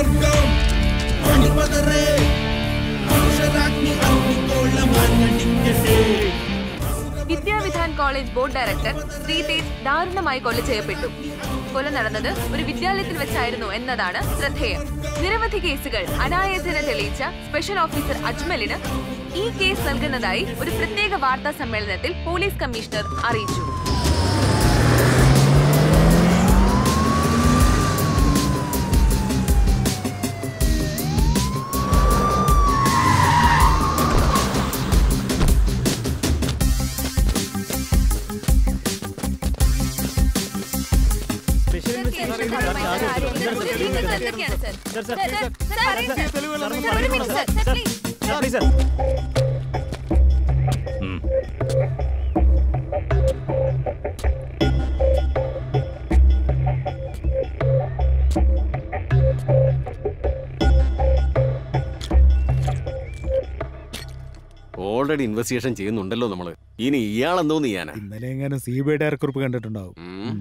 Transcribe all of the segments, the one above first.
സ്വർഗം അണിമതറേ അക്ഷരാഗ്നി അഗ്നിക്കോളം മണ്ണടിക്കട്ടെ Vidyavidhan college board director Shri Tej ദാരുണമായി കൊല ചെയ്യപ്പെട്ടു കൊല നടന്നത് ഒരു വിദ്യാലയത്തിൽ വെച്ചായിരുന്നു എന്നതാണ് ശ്രദ്ധേയം നിരവധി കേസുകൾ അനായാസന തെളിയിച്ച സ്പെഷ്യൽ ഓഫീസർ അജ്മലിന് ഈ കേസ് നൽകുന്നതായി ഒരു പ്രത്യേക വാർത്താ സമ്മേളനത്തിൽ പോലീസ് കമ്മീഷണർ അറിയിച്ചു ഓൾറെഡി ഇൻവെസ്റ്റിഗേഷൻ ചെയ്യുന്നുണ്ടല്ലോ നമ്മള് ഇനി ഇയാൾ എന്തോന്ന് ചെയ്യാനാ ഇന്നലെ എങ്ങാനും സി ബി ഐ ഡയറക്കുറിപ്പ് കണ്ടിട്ടുണ്ടാവും ഉം.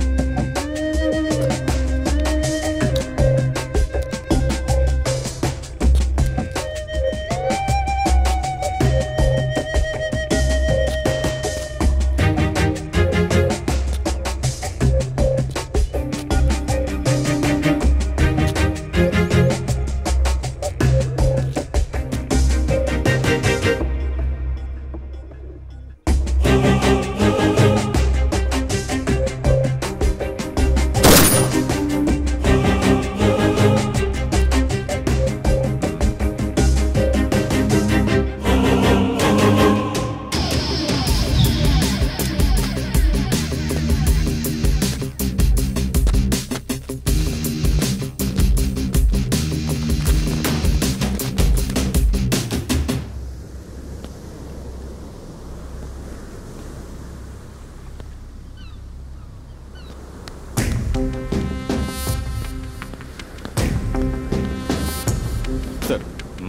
സർ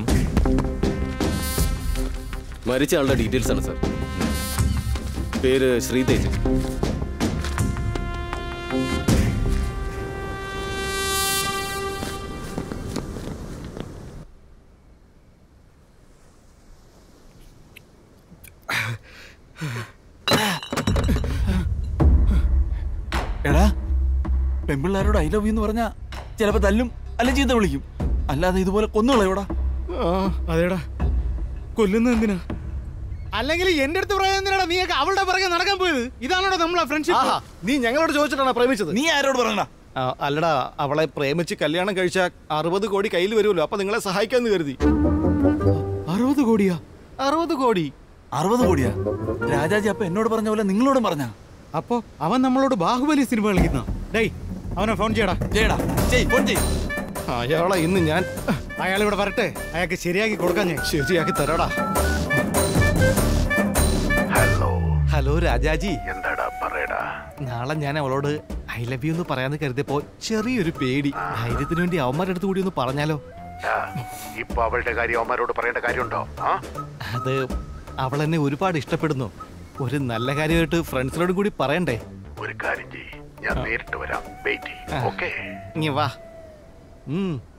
മരിച്ച ആളുടെ ഡീറ്റെയിൽസ് ആണ് സർ പേര് ശ്രീതേജ് എടാ പെൺപിള്ളാരോട് ഐ ലവ് യു എന്ന് പറഞ്ഞാ ചിലപ്പോ തല്ലും അല്ല ചീത്ത വിളിക്കും അല്ലാതെ ഇതുപോലെ കൊന്നുകളയോടാ അതേടാ കൊല്ലുന്നത് എന്തിനാ അല്ലെങ്കിൽ എന്റെ അടുത്ത് പറയാൻ എന്തിനാടാ നീയൊക്കെ അവളുടെ പിറകെ നടക്കാൻ പോയത് ഇതാണോടാ നമ്മളെ ഫ്രണ്ട്ഷിപ്പ് നീ ഞങ്ങളോട് ചോദിച്ചിട്ടാണ് പ്രേമിച്ചത് നീ ആരോട് പറഞ്ഞടാ ആ, അല്ലടാ അവളെ പ്രേമിച്ച് കല്യാണം കഴിച്ച അറുപത് കോടി കയ്യിൽ വരുമല്ലോ അപ്പൊ നിങ്ങളെ സഹായിക്കാന്ന് കരുതി അറുപത് കോടിയാ അറുപത് കോടി അറുപത് കോടിയാ രാജാജി അപ്പൊ എന്നോട് പറഞ്ഞ പോലെ നിങ്ങളോടും പറഞ്ഞ അപ്പോ അവൻ നമ്മളോട് ബാഹുബലി സിനിമ കളിക്കുന്ന ഡേയ് അവനെ ഫോൺ ചെയ്യടാ ചെയ്യടാ ചെയ് ഫോൺ ചെയ് അയാളെ ഇന്ന് ഞാൻ അയാൾ ഇവിടെ വരട്ടെ അയാൾക്ക് ശരിയാക്കി കൊടുക്കാൻ ഞാൻ ശരിയാക്കി തരാടാ ഹലോ ഹലോ രാജാജി എന്താടാ പറയടാ നാളെ ഞാൻ അവളോട് ഐ ലവ് യു എന്ന് പറയാന്ന് കരുതിയപ്പോ ചെറിയൊരു പേടി ധൈര്യത്തിന് വേണ്ടി അവന്മാരുടെ അടുത്ത് കൂടി ഒന്ന് പറഞ്ഞാലോ ആ, ഇപ്പൊ അവളുടെ കാര്യം അവന്മാരോട് പറയേണ്ട കാര്യമുണ്ടോ ആ അത് അവൾ എന്നെ ഒരുപാട് ഇഷ്ടപ്പെടുന്നു ഒരു നല്ല കാര്യമായിട്ട് ഫ്രണ്ട്സിനോടും കൂടി പറയണ്ടേ ഒരു കാര്യം ചെയ്യ് ഞാൻ നേരിട്ട് വരാം വെയിറ്റ് ആ. ഓക്കേ ഇനി വാ ഉം